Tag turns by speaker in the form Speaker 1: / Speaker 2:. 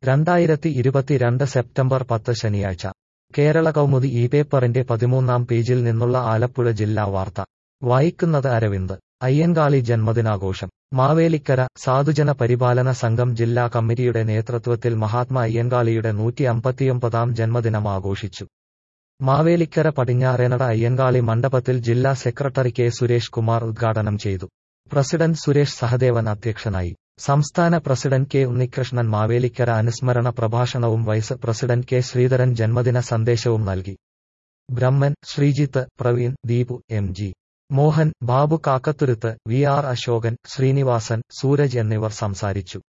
Speaker 1: രണ്ടായിരത്തി ഇരുപത്തിരണ്ട് സെപ്റ്റംബർ പത്ത് ശനിയാഴ്ച കേരള കൗമുദി ഈ പേപ്പറിന്റെ പതിമൂന്നാം പേജിൽ നിന്നുള്ള ആലപ്പുഴ ജില്ലാ വാർത്ത വായിക്കുന്നത് അരവിന്ദ് അയ്യൻകാളി ജന്മദിനാഘോഷം മാവേലിക്കര സാധുജന പരിപാലന സംഘം ജില്ലാ കമ്മിറ്റിയുടെ നേതൃത്വത്തിൽ മഹാത്മാ അയ്യൻകാളിയുടെ നൂറ്റി അമ്പത്തിയൊമ്പതാം ജന്മദിനം ആഘോഷിച്ചു മാവേലിക്കര പടിഞ്ഞാറേനട അയ്യൻകാളി മണ്ഡപത്തിൽ ജില്ലാ സെക്രട്ടറി കെ സുരേഷ് കുമാർ ഉദ്ഘാടനം ചെയ്തു പ്രസിഡന്റ് സുരേഷ് സഹദേവൻ അധ്യക്ഷനായി സംസ്ഥാന പ്രസിഡന്റ് കെ ഉണ്ണികൃഷ്ണൻ മാവേലിക്കര അനുസ്മരണ പ്രഭാഷണവും വൈസ് പ്രസിഡന്റ് കെ ശ്രീധരൻ ജന്മദിന സന്ദേശവും നൽകി Brahman Sreejith Praveen Deepu M G Mohan Babu Kakkathuruthu V R Ashokan Srinivasan Sooraj എന്നിവർ സംസാരിച്ചു